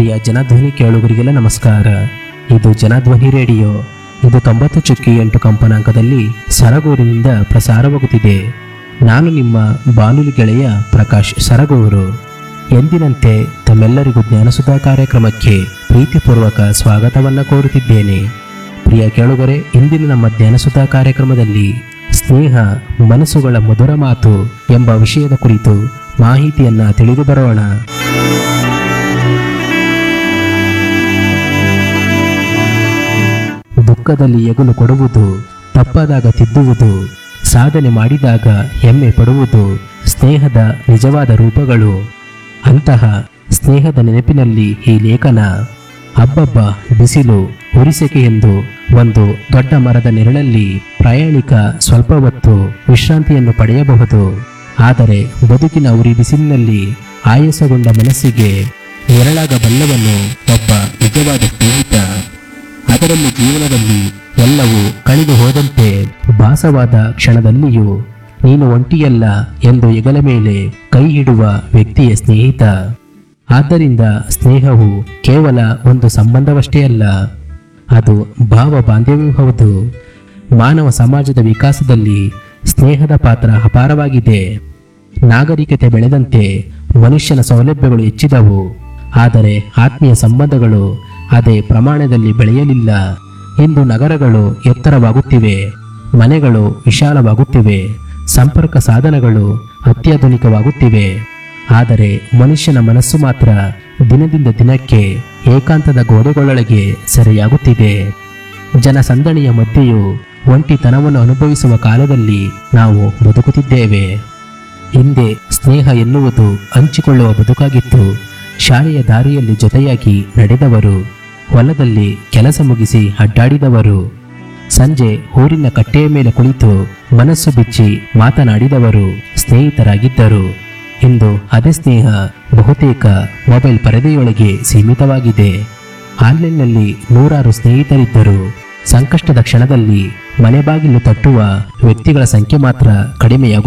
ಪ್ರಿಯ ಜನಧ್ವನಿ ಕೇಳುಗರಿಗೆಲ್ಲ ನಮಸ್ಕಾರ ಇದು ಜನಧ್ವನಿ ರೇಡಿಯೋ ಇದು ತೊಂಬತ್ತು ಚುಕ್ಕಿ ಎಂಟು ಕಂಪನಾಂಕದಲ್ಲಿ ಸರಗೂರಿನಿಂದ ಪ್ರಸಾರವಾಗುತ್ತಿದೆ ನಾನು ನಿಮ್ಮ ಬಾನುಲಿ ಗೆಳೆಯ ಪ್ರಕಾಶ್ ಸರಗೂರು ಎಂದಿನಂತೆ ತಮ್ಮೆಲ್ಲರಿಗೂ ಜ್ಞಾನಸುಧಾ ಕಾರ್ಯಕ್ರಮಕ್ಕೆ ಪ್ರೀತಿಪೂರ್ವಕ ಸ್ವಾಗತವನ್ನು ಕೋರುತ್ತಿದ್ದೇನೆ ಪ್ರಿಯ ಕೇಳುಗರೆ ಇಂದಿನ ನಮ್ಮ ಜ್ಞಾನಸುಧಾ ಕಾರ್ಯಕ್ರಮದಲ್ಲಿ ಸ್ನೇಹ ಮನಸ್ಸುಗಳ ಮಧುರ ಮಾತು ಎಂಬ ವಿಷಯದ ಕುರಿತು ಮಾಹಿತಿಯನ್ನ ತಿಳಿದು ಬರೋಣ ದುಃಖದಲ್ಲಿ ಎಗುಲು ಕೊಡುವುದು ತಪ್ಪಾದಾಗ ತಿದ್ದುವುದು ಸಾಧನೆ ಮಾಡಿದಾಗ ಹೆಮ್ಮೆ ಪಡುವುದು ಸ್ನೇಹದ ನಿಜವಾದ ರೂಪಗಳು ಅಂತಹ ಸ್ನೇಹದ ನೆನಪಿನಲ್ಲಿ ಈ ಲೇಖನ ಹಬ್ಬಬ್ಬ ಬಿಸಿಲು ಉರಿಸೆಕೆ ಎಂದು ಒಂದು ದೊಡ್ಡ ಮರದ ನೆರಳಲ್ಲಿ ಪ್ರಯಾಣಿಕ ಸ್ವಲ್ಪ ಹೊತ್ತು ವಿಶ್ರಾಂತಿಯನ್ನು ಪಡೆಯಬಹುದು ಆದರೆ ಬದುಕಿನ ಉರಿ ಬಿಸಿಲಿನಲ್ಲಿ ಆಯಾಸಗೊಂಡ ಮನಸ್ಸಿಗೆ ನೆರಳಾಗಬಲ್ಲವನು ಒಬ್ಬ ನಿಜವಾದ ಸ್ನೇಹಿತ ಅದರಲ್ಲಿ ಜೀವನದಲ್ಲಿ ಎಲ್ಲವೂ ಕಳೆದು ಹೋದಂತೆ ಭಾಸವಾದ ಕ್ಷಣದಲ್ಲಿಯೂ ನೀನು ಒಂಟಿಯಲ್ಲ ಎಂದು ಹೆಗಲ ಮೇಲೆ ಕೈ ಇಡುವ ವ್ಯಕ್ತಿಯ ಸ್ನೇಹಿತ ಆದ್ದರಿಂದ ಸ್ನೇಹವು ಕೇವಲ ಒಂದು ಸಂಬಂಧವಷ್ಟೇ ಅಲ್ಲ ಅದು ಭಾವ ಬಾಂಧವ್ಯವೂ ಹೌದು ಮಾನವ ಸಮಾಜದ ವಿಕಾಸದಲ್ಲಿ ಸ್ನೇಹದ ಪಾತ್ರ ಅಪಾರವಾಗಿದೆ ನಾಗರಿಕತೆ ಬೆಳೆದಂತೆ ಮನುಷ್ಯನ ಸೌಲಭ್ಯಗಳು ಹೆಚ್ಚಿದವು ಆದರೆ ಆತ್ಮೀಯ ಸಂಬಂಧಗಳು ಅದೇ ಪ್ರಮಾಣದಲ್ಲಿ ಬೆಳೆಯಲಿಲ್ಲ ಇಂದು ನಗರಗಳು ಎತ್ತರವಾಗುತ್ತಿವೆ ಮನೆಗಳು ವಿಶಾಲವಾಗುತ್ತಿವೆ ಸಂಪರ್ಕ ಸಾಧನಗಳು ಅತ್ಯಾಧುನಿಕವಾಗುತ್ತಿವೆ ಆದರೆ ಮನುಷ್ಯನ ಮನಸ್ಸು ಮಾತ್ರ ದಿನದಿಂದ ದಿನಕ್ಕೆ ಏಕಾಂತದ ಗೋಡೆಗಳೊಳಗೆ ಸೆರೆಯಾಗುತ್ತಿದೆ ಜನಸಂದಣಿಯ ಮಧ್ಯೆಯೂ ಒಂಟಿತನವನ್ನು ಅನುಭವಿಸುವ ಕಾಲದಲ್ಲಿ ನಾವು ಬದುಕುತ್ತಿದ್ದೇವೆ ಹಿಂದೆ ಸ್ನೇಹ ಎನ್ನುವುದು ಹಂಚಿಕೊಳ್ಳುವ ಬದುಕಾಗಿತ್ತು ಶಾಲೆಯ ದಾರಿಯಲ್ಲಿ ಜೊತೆಯಾಗಿ ನಡೆದವರು ಹೊಲದಲ್ಲಿ ಕೆಲಸ ಮುಗಿಸಿ ಅಡ್ಡಾಡಿದವರು ಸಂಜೆ ಊರಿನ ಕಟ್ಟೆಯ ಮೇಲೆ ಕುಳಿತು ಮನಸ್ಸು ಬಿಚ್ಚಿ ಮಾತನಾಡಿದವರು ಸ್ನೇಹಿತರಾಗಿದ್ದರು ಇಂದು ಅದೇ ಸ್ನೇಹ ಬಹುತೇಕ ಮೊಬೈಲ್ ಪರದೆಯೊಳಗೆ ಸೀಮಿತವಾಗಿದೆ ಆನ್ಲೈನ್ನಲ್ಲಿ ನೂರಾರು ಸ್ನೇಹಿತರಿದ್ದರು ಸಂಕಷ್ಟದ ಕ್ಷಣದಲ್ಲಿ ಮನೆ ಬಾಗಿಲು ತಟ್ಟುವ ವ್ಯಕ್ತಿಗಳ ಸಂಖ್ಯೆ ಮಾತ್ರ ಕಡಿಮೆಯಾಗುತ್ತಿದೆ